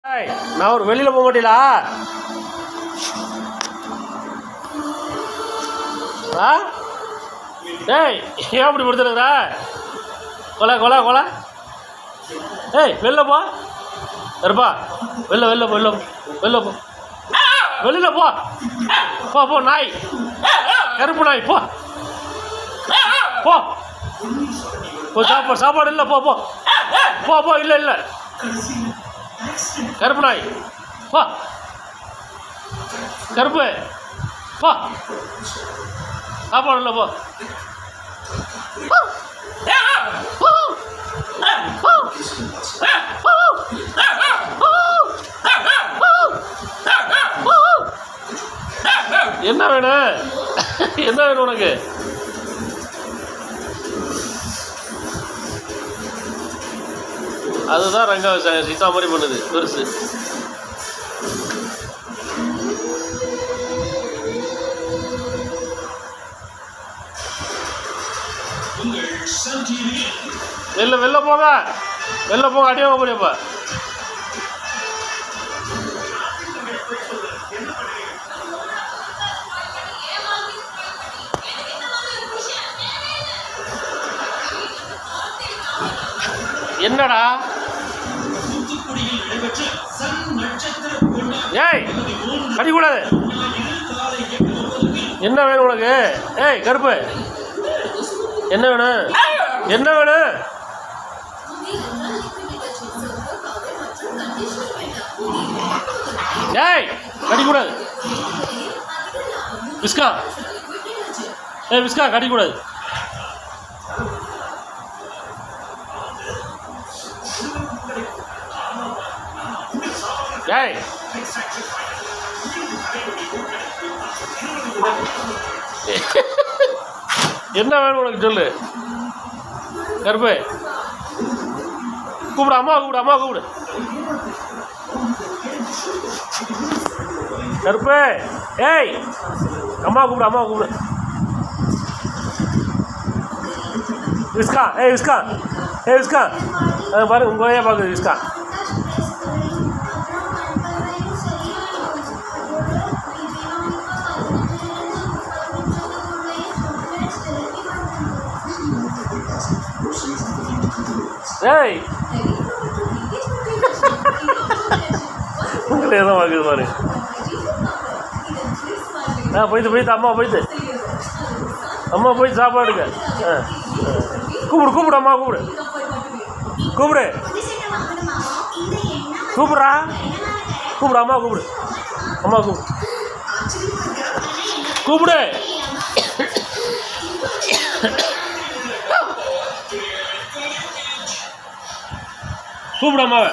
ஏய், நான் ஒரு வெளியில் போக மாட்டீங்களா ஆ ஏய் ஏன் அப்படி படுத்துருக்குறா கொலை கொலை கொலை ஏய் வெளில போ இருப்பா வெளில வெளில போ வெளில போ வெளில போ வெளியில போ போ போ நாய் கருப்பு நாய் போ போ போ சாப்பாடு சாப்பாடு இல்லை போ போ போ போ இல்லை இல்லை கருப்பு நாய் போ கருப்பு போ சாப்பாடு இல்லை போ என்ன வேணும் என்ன வேணும் உனக்கு அதுதான் ரங்கா ச- சீதா மாதிரி பண்ணுது பெருசு வெளில வெளில போங்க வெளில போங்க அடியே போக முடியப்பா என்னடா ஏய் கடிக்கூடாது என்ன வேணும் உனக்கு ஏய் கருப்பு என்ன வேணும் என்ன வேணும் ஏய் கடிக்கூடாது விஸ்கா ஏய் விஸ்கா கடிக்கூடாது ஏய் என்ன வேணும் உனக்கு சொல்லு கருப்பு கூப்பிடு அம்மா கூப்பிடு அம்மா கூப்பிடு கருப்பு ஏய் அம்மா கூப்பிடு அம்மா கூப்பிடு விஸ்கா ஏய் விஸ்கா ஏய் விஸ்கா அஹ் பாரு உங்கள் வழியாக பார்க்குது விஸ்கா ஏய் உங்களை தான் பார்க்குது பாரு ஆ போயிட்டு போயிட்டு அம்மா போயிட்டு அம்மா போய் சாப்பாடுங்க ஆ ஆ. கூப்பிடு கூப்பிடு அம்மா கூப்பிடு கூப்பிடு கூப்பிட்றா கூப்பிடு அம்மா கூப்பிடு அம்மா கூப்பிடு கூப்பிடு கூப்பிடு அம்மாவை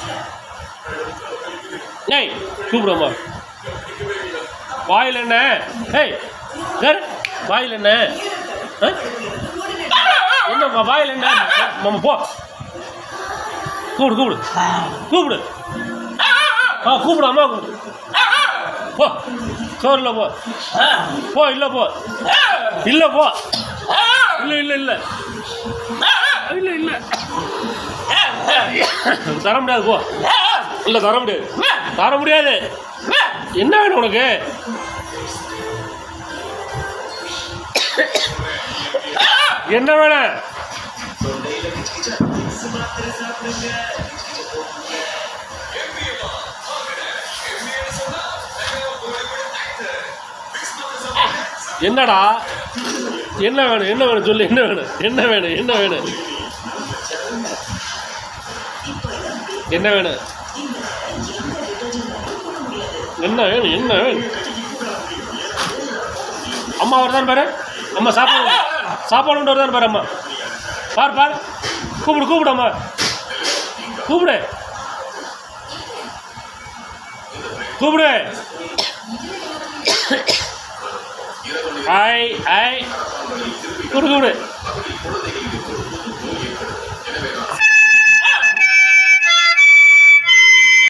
ஏய் கூப்பிடு அம்மா வாயில் என்ன ஏய் யார் வாயில் என்ன ஆ? என்னம்மா வாயில் என்ன மாமா போ கூப்பிடு கூப்பிடு கூப்பிடு ஆ கூப்பிடு அம்மா கூப்பிடு போ சோறில் போ போ இல்லை போ இல்லை போ இல்லை இல்லை இல்லை இல்லை இல்லை தர முடியாது போ இல்லை தர முடியாது தர முடியாது என்ன வேணும் உனக்கு என்ன வேணும் என்னடா என்ன வேணும் என்ன வேணும் சொல்லு என்ன வேணும் என்ன வேணும் என்ன வேணும் என்ன வேணும் என்ன வேணும் என்ன வேணும் அம்மா வருதான் பாரு அம்மா சாப்பாடு சாப்பாடு கொண்டு வருதான் பாரு அம்மா பார் பார் கூப்பிடு கூப்பிடு அம்மா கூப்பிடு கூப்பிடு ஹாய் ஹாய் கூப்பிடு கூப்பிடு